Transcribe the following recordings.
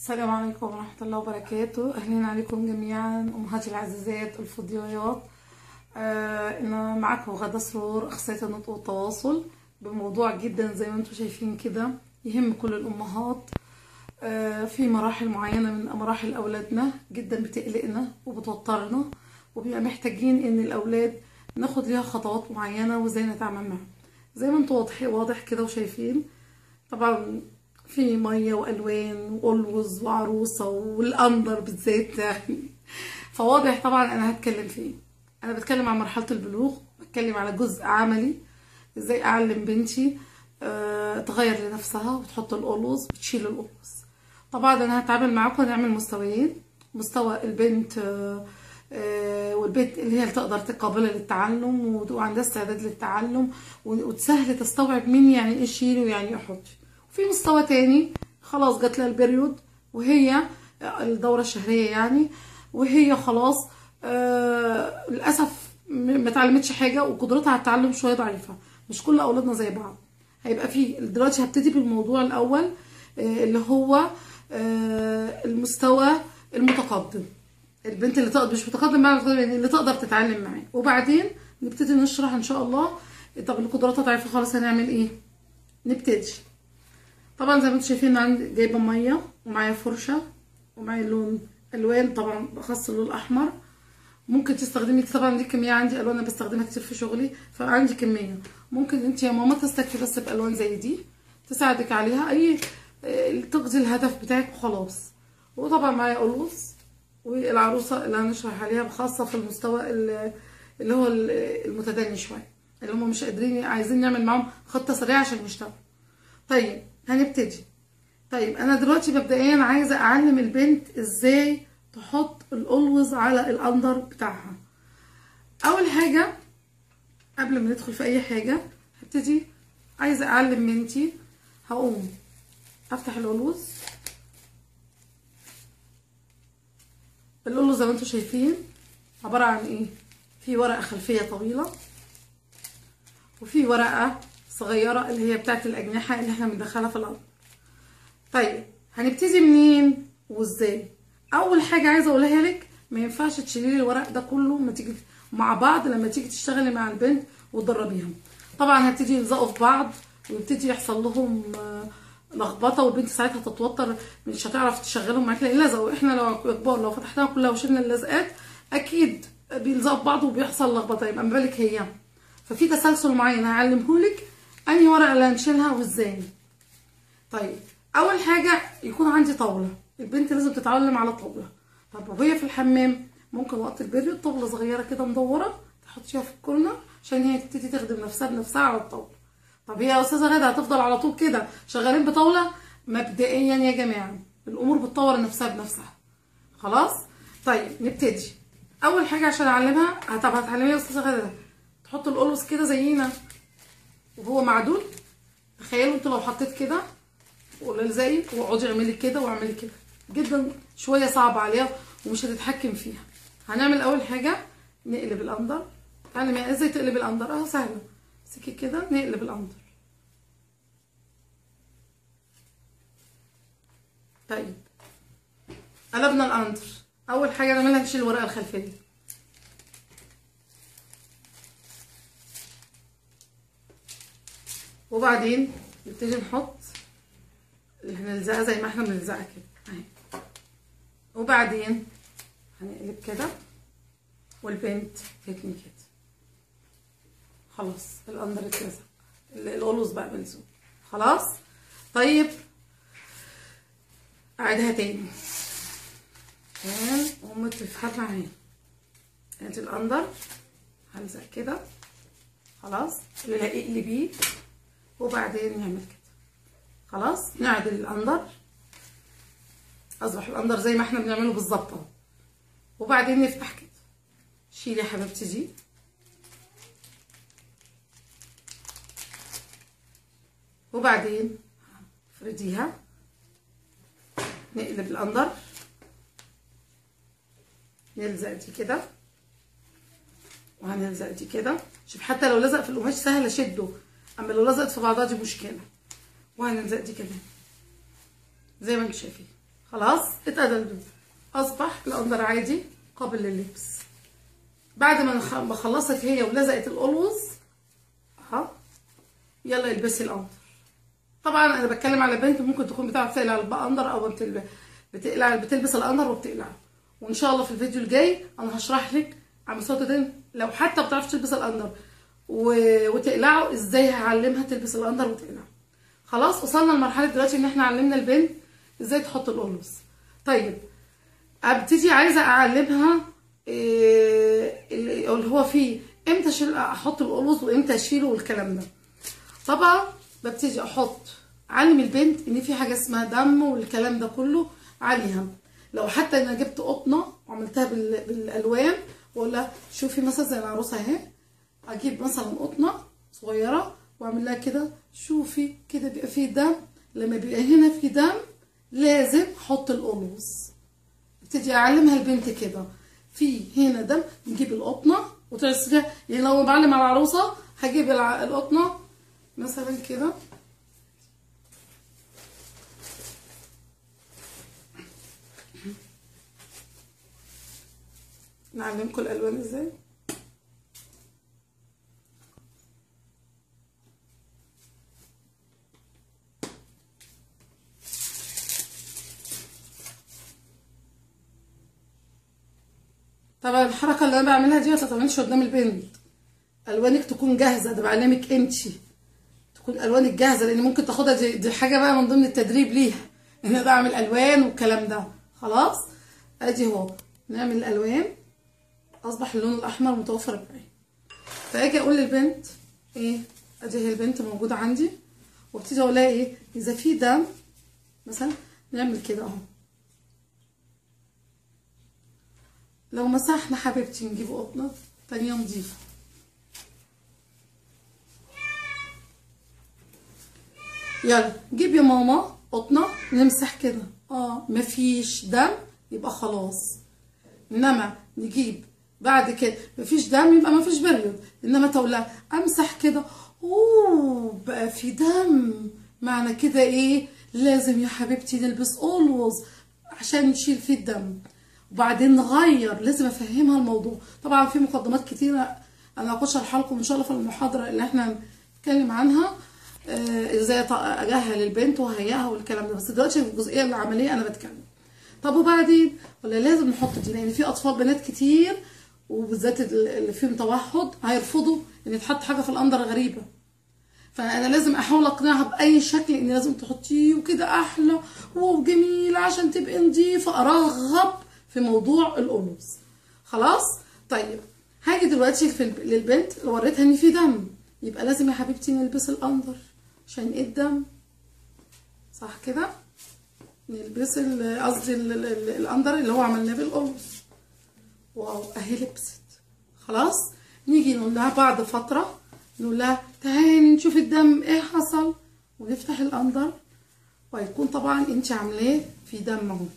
السلام عليكم ورحمة الله وبركاته أهلا عليكم جميعا أمهاتي العزيزات الفضيات آه أنا معكم غدا سرور أخصائية النطق والتواصل بموضوع جدا زي ما انتم شايفين كده يهم كل الأمهات آه في مراحل معينة من مراحل أولادنا جدا بتقلقنا وبتوترنا وبيبقى محتاجين إن الأولاد ناخد ليها خطوات معينة وازاي نتعامل معاهم زي ما انتم واضح واضح كده وشايفين طبعا في ميه والوان والوز وعروسه والاندر بالذات يعني فواضح طبعا انا هتكلم فيه انا بتكلم عن مرحله البلوغ بتكلم على جزء عملي ازاي اعلم بنتي أه تغير لنفسها وتحط القلوز وتشيل القلوز طبعا انا هتعامل معاكم نعمل مستويين مستوى البنت أه أه والبنت اللي هي اللي تقدر تقابلها للتعلم وعندها استعداد للتعلم وتسهل تستوعب مين يعني ايه شيل ويعني ايه حط في مستوى تاني خلاص جات لها البريود وهي الدورة الشهرية يعني وهي خلاص آه للأسف ما اتعلمتش حاجة وقدرتها على التعلم شوية ضعيفة مش كل أولادنا زي بعض هيبقى في دلوقتي هبتدي بالموضوع الأول آه اللي هو آه المستوى المتقدم البنت اللي تقدر مش متقدم بقى اللي تقدر تتعلم معاه وبعدين نبتدي نشرح ان شاء الله طب اللي قدراتها ضعيفه خالص هنعمل ايه نبتدي طبعا زي ما انتم شايفين عندي جايبه ميه ومعايا فرشه ومعايا لون الوان طبعا باخص اللون الاحمر ممكن تستخدمي طبعا دي كميه عندي الوان انا بستخدمها كتير في شغلي فعندي كميه ممكن انت يا ماما تستكفي بس بالوان زي دي تساعدك عليها اي تقضي الهدف بتاعك وخلاص وطبعا معايا قلوص والعروسه اللي هنشرح عليها خاصه في المستوى اللي هو المتدني شويه اللي هم مش قادرين عايزين نعمل معاهم خطه سريعه عشان يشتغلوا طيب هنبتدي طيب انا دلوقتي مبدئيا عايزه اعلم البنت ازاي تحط الالوز على الاندر بتاعها اول حاجه قبل ما ندخل في اي حاجه هبتدي عايزه اعلم بنتي هقوم افتح الالوز الالوز زي ما انتم شايفين عباره عن ايه في ورقه خلفيه طويله وفي ورقه صغيرة اللي هي بتاعت الأجنحة اللي احنا بندخلها في الأرض طيب هنبتدي منين وازاي أول حاجة عايزة أقولها لك ما ينفعش تشيلي لي الورق ده كله ما تيجي مع بعض لما تيجي تشتغلي مع البنت وتدربيهم طبعا هتبتدي يلزقوا في بعض ويبتدي يحصل لهم لخبطه والبنت ساعتها تتوتر مش هتعرف تشغلهم معاك لان لزقوا احنا لو كبار لو فتحناها كلها وشلنا اللزقات اكيد بيلزقوا في بعض وبيحصل لخبطه يبقى ما بالك هي ففي تسلسل معين هعلمهولك انهي ورقه اللي هنشيلها وازاي طيب اول حاجه يكون عندي طاوله البنت لازم تتعلم على طاوله طب وهي في الحمام ممكن وقت البريود طاوله صغيره كده مدوره تحطيها في الكورنر عشان هي تبتدي تخدم نفسها بنفسها على الطاوله طب هي يا استاذه غاده هتفضل على طول كده شغالين بطاوله مبدئيا يا جماعه الامور بتطور نفسها بنفسها خلاص طيب نبتدي اول حاجه عشان اعلمها طب هتعلميها يا استاذه غاده تحط القلوص كده زينا وهو معدول تخيلوا انتوا لو حطيت كده ولا زي واقعدي اعملي كده واعملي كده جدا شويه صعب عليها ومش هتتحكم فيها هنعمل اول حاجه نقلب الاندر تعلمي ازاي تقلب الاندر اهو سهله امسكي كده نقلب الاندر طيب قلبنا الاندر اول حاجه نعملها نشيل الورقه الخلفيه وبعدين نبتدي نحط اللي هنلزقها زي ما احنا بنلزقها كده اهي وبعدين هنقلب كده والبنت تتني كده خلاص الاندر اتلزق القلوص بقى ملزوق خلاص طيب اعيدها تاني تمام قومي تفحط معايا انت الاندر هلزق كده خلاص اللي اقلبيه وبعدين نعمل كده خلاص نعدل الاندر اصبح الاندر زي ما احنا بنعمله بالظبط اهو وبعدين نفتح كده شيلي يا حبيبتي دي وبعدين افرديها نقلب الاندر نلزق دي كده وهنلزق دي كده شوف حتى لو لزق في القماش سهل اشده اما لو لزقت في بعضها دي مشكله وهنلزق دي كمان زي ما انتم شايفين خلاص اتقدم البنت اصبح الاندر عادي قابل لللبس بعد ما نخ- ما خلصت هي ولزقت القلوز اهو يلا البسي الاندر طبعا انا بتكلم على بنت ممكن تكون بتعرف تقلع الاندر او بتلبس بتقلع بتلبس الاندر وبتقلعه وان شاء الله في الفيديو الجاي انا هشرح لك على مستوى التدين لو حتى بتعرفش تلبس الاندر و... وتقلعه ازاي هعلمها تلبس الاندر وتقلعه خلاص وصلنا لمرحله دلوقتي ان احنا علمنا البنت ازاي تحط القلوز طيب ابتدي عايزه اعلمها إيه اللي هو فيه امتى اشيل احط القلوز وامتى اشيله والكلام ده طبعا ببتدي احط علم البنت ان في حاجه اسمها دم والكلام ده كله عليها لو حتى انا جبت قطنه وعملتها بال- بالالوان ولا شوفي مثلا زي العروسه اهي اجيب مثلا قطنه صغيره واعمل لها كده شوفي كده بيبقى فيه دم لما بيبقى هنا في دم لازم احط القلوز ابتدي اعلمها البنت كده في هنا دم نجيب القطنه وتعصريها يعني لو بعلم على العروسه هجيب الع- القطنه مثلا كده نعلمكم الالوان ازاي طبعا الحركه اللي انا بعملها دي ما تتعملش قدام البنت الوانك تكون جاهزه ده بعلمك انتي تكون الوانك جاهزه لان ممكن تاخدها دي, دي حاجه بقى من ضمن التدريب ليها ان انا بعمل الوان والكلام ده خلاص ادي اهو نعمل الالوان اصبح اللون الاحمر متوفر معايا فاجي اقول للبنت ايه ادي هي البنت موجوده عندي وابتدي اقول لها ايه اذا في دم مثلا نعمل كده اهو لو مسحنا حبيبتي نجيب قطنه تانية نضيفه يلا جيب يا ماما قطنه نمسح كده اه مفيش دم يبقى خلاص انما نجيب بعد كده مفيش دم يبقى مفيش بريود انما تولى امسح كده اوه بقى في دم معنى كده ايه لازم يا حبيبتي نلبس اولوز عشان نشيل فيه الدم وبعدين نغير لازم افهمها الموضوع طبعا في مقدمات كتيره انا هخش اشرحها لكم ان شاء الله في المحاضره اللي احنا نتكلم عنها آه، ازاي أط- اجهل البنت وهيئها والكلام ده بس دلوقتي في الجزئيه العمليه انا بتكلم طب وبعدين ولا لازم نحط دي لان في اطفال بنات كتير وبالذات ال- اللي فيهم توحد هيرفضوا ان يتحط حاجه في الاندر غريبه فانا لازم احاول اقنعها باي شكل ان لازم تحطيه وكده احلى وجميل عشان تبقي نضيفه ارغب في موضوع القلوز خلاص طيب هاجي دلوقتي في الب- للبنت لو وريتها ان في دم يبقى لازم يا حبيبتي نلبس الاندر عشان ايه الدم صح كده نلبس ال- قصدي ال- ال- ال- الاندر اللي هو عملناه بالقلوز واو اهي لبست خلاص نيجي نقول لها بعد فتره نقول لها تعالي نشوف الدم ايه حصل ونفتح الاندر وهيكون طبعا انت عاملاه في دم اهو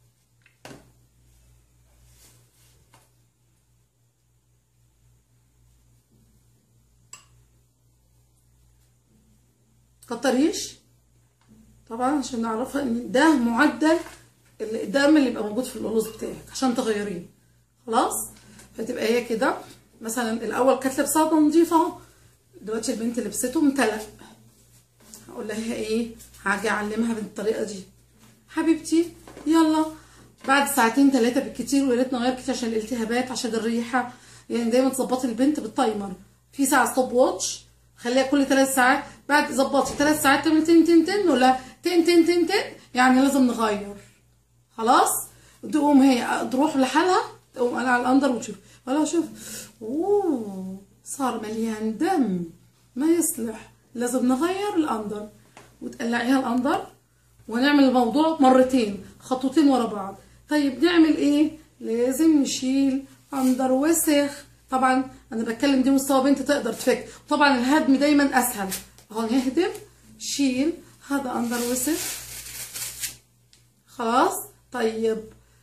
كتريش طبعا عشان نعرفها ان ده معدل الدم اللي يبقى موجود في القلوز بتاعك عشان تغيريه خلاص فتبقى هي كده مثلا الاول كانت لابساها نظيفه اهو دلوقتي البنت لبسته متلق هقول لها ايه هاجي اعلمها بالطريقه دي حبيبتي يلا بعد ساعتين ثلاثه بالكتير ويا ريت نغير كتير عشان الالتهابات عشان الريحه يعني دايما تظبطي البنت بالتايمر في ساعه ستوب واتش خليها كل ثلاث ساعات بعد ظبطي ثلاث ساعات تعمل تن تن تن ولا تن تن تن تن يعني لازم نغير خلاص تقوم هي تروح لحالها تقوم قلع على الاندر وتشوف ولا شوف اوه صار مليان دم ما يصلح لازم نغير الاندر وتقلعيها الاندر ونعمل الموضوع مرتين خطوتين ورا بعض طيب نعمل ايه لازم نشيل اندر وسخ طبعا انا بتكلم دي مستوى بنت تقدر تفك طبعا الهدم دايما اسهل اهو نهدم شيل هذا اندر وسخ خلاص طيب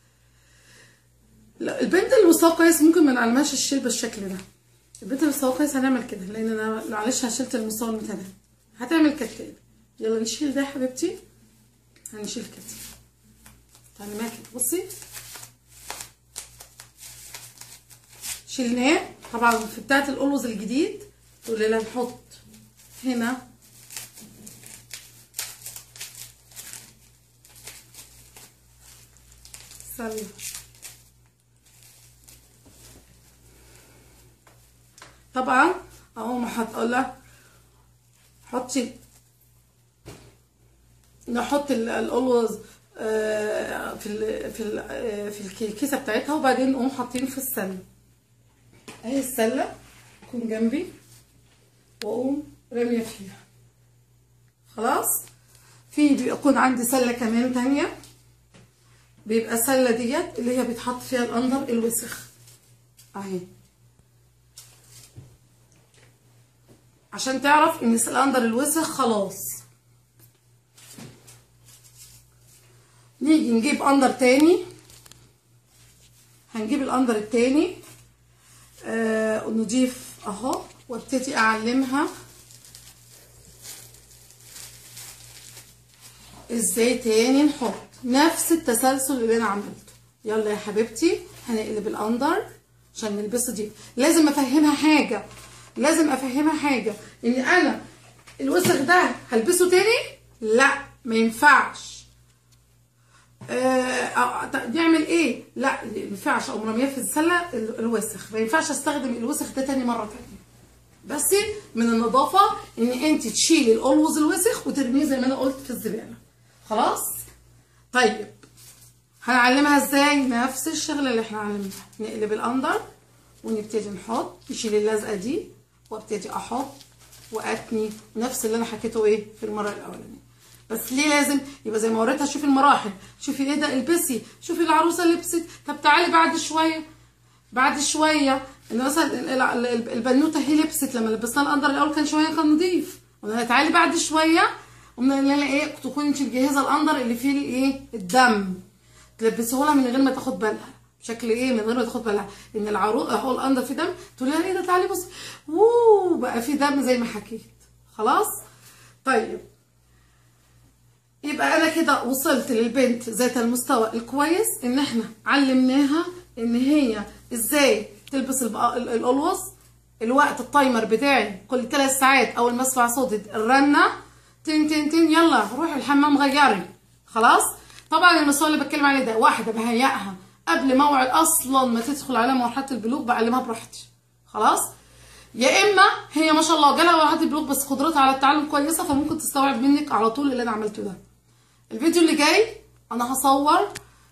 لا البنت اللي مستوى كويس ممكن ما نعلمهاش الشيل بالشكل ده البنت اللي مستوى كويس هنعمل كده لان انا معلش شلت المستوى المتناهي هتعمل كالتالي يلا نشيل ده يا حبيبتي هنشيل كده تعلميها كده بصي شلناه طبعا في بتاعه القلوز الجديد تقولي لها نحط هنا سلة طبعا اهو ما هتقول لها حطي نحط ال- القلوز آه، في ال في ال آه، في الكيسه بتاعتها وبعدين نقوم حاطين في السله اهي السله تكون جنبي واقوم راميه فيها خلاص في بيكون عندي سله كمان تانية بيبقى السله ديت اللي هي بيتحط فيها الاندر الوسخ اهي عشان تعرف ان الاندر الوسخ خلاص نيجي نجيب اندر تاني هنجيب الاندر التاني آه ونضيف اهو وابتدي اعلمها ازاي تاني نحط نفس التسلسل اللي انا عملته يلا يا حبيبتي هنقلب الاندر عشان نلبسه دي لازم افهمها حاجه لازم افهمها حاجه ان انا الوسخ ده هلبسه تاني لا ما ينفعش آه نعمل ايه لا ما ينفعش او مرميه في السله ال- الوسخ ما ينفعش استخدم الوسخ ده تاني مره تانية بس من النظافه ان انت تشيلي القلوز الوسخ وترميه زي ما انا قلت في الزباله خلاص طيب هنعلمها ازاي نفس الشغله اللي احنا علمناها نقلب الاندر ونبتدي نحط نشيل اللزقه دي وابتدي احط واتني نفس اللي انا حكيته ايه في المره الاولانيه بس ليه لازم يبقى زي ما وريتها شوفي المراحل شوفي ايه ده البسي شوفي العروسه لبست طب تعالي بعد شويه بعد شويه ان مثلا ال- ال- ال- البنوته هي لبست لما لبسنا الاندر الاول كان شويه كان نضيف قلنا لها تعالي بعد شويه قمنا قلنا لها ايه تكوني انت مجهزه الاندر اللي فيه الايه الدم تلبسيه لها من غير ما تاخد بالها بشكل ايه من غير ما تاخد بالها ان العروق اهو الاندر فيه دم تقول لها ايه ده تعالي بصي اوه بقى فيه دم زي ما حكيت خلاص طيب يبقى انا كده وصلت للبنت ذات المستوى الكويس ان احنا علمناها ان هي ازاي تلبس الب- ال- القلوص الوقت التايمر بتاعي كل ثلاث ساعات اول ما اسمع صوت الرنه تن تن تن يلا روحي الحمام غيري خلاص طبعا المستوى اللي بتكلم عليه ده واحده بهيئها قبل موعد اصلا ما تدخل على مرحله البلوغ بعلمها براحتي خلاص يا اما هي ما شاء الله جالها مرحله البلوغ بس قدرتها على التعلم كويسه فممكن تستوعب منك على طول اللي انا عملته ده الفيديو اللي جاي انا هصور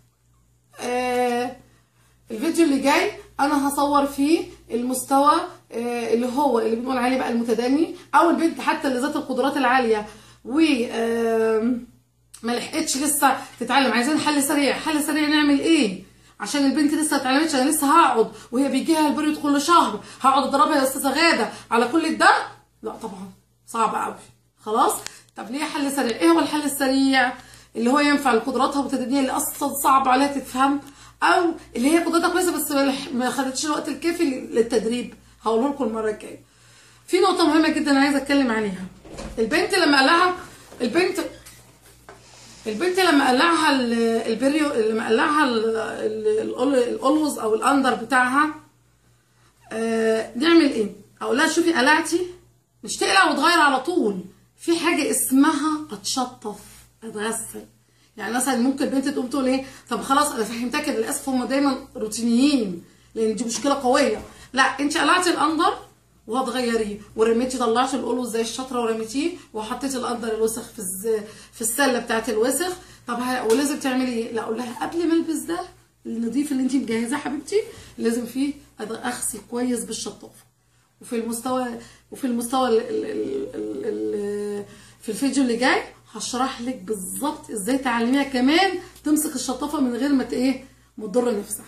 آه الفيديو اللي جاي انا هصور فيه المستوى آه اللي هو اللي بنقول عليه بقى المتدني او البنت حتى اللي ذات القدرات العاليه و آه ما لحقتش لسه تتعلم عايزين حل سريع حل سريع نعمل ايه عشان البنت لسه ما اتعلمتش انا لسه هقعد وهي بيجيها البريود كل شهر هقعد اضربها يا استاذه غاده على كل ده لا طبعا صعب قوي خلاص طب ليه حل سريع ايه هو الحل السريع اللي هو ينفع لقدراتها وتدنيه اللي اصلا صعب عليها تفهم او اللي هي قدراتها كويسه بس ما لح- ما خدتش الوقت الكافي للتدريب هقوله لكم المره الجايه في نقطه مهمه جدا عايزه اتكلم عليها البنت لما قالها البنت البنت لما قلعها ال- البريو لما قلعها ال- ال- الأل- الألوز او الاندر بتاعها آه، نعمل ايه اقول لها شوفي قلعتي مش تقلع وتغير على طول في حاجه اسمها اتشطف اتغسل يعني مثلا ممكن البنت تقوم تقول ايه طب خلاص انا فهمتها كده للاسف هم دايما روتينيين لان دي مشكله قويه لا انت قلعتي الاندر وهتغيريه ورميتي طلعتي القلوز زي الشطره ورميتيه وحطيتي الاندر الوسخ في الز... في السله بتاعت الوسخ طب ه... ولازم تعملي ايه لا اقول لها قبل ما البس ده النظيف اللي انت مجهزاه حبيبتي لازم فيه أد- اغسل كويس بالشطافه وفي المستوى وفي المستوى ال ال ال ال ال في الفيديو اللي جاي هشرح لك بالظبط ازاي تعلميها كمان تمسك الشطافه من غير ما ت- ايه ما تضر نفسها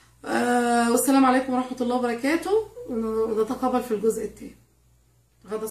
آه والسلام عليكم ورحمه الله وبركاته ونتقابل في الجزء الثاني غدا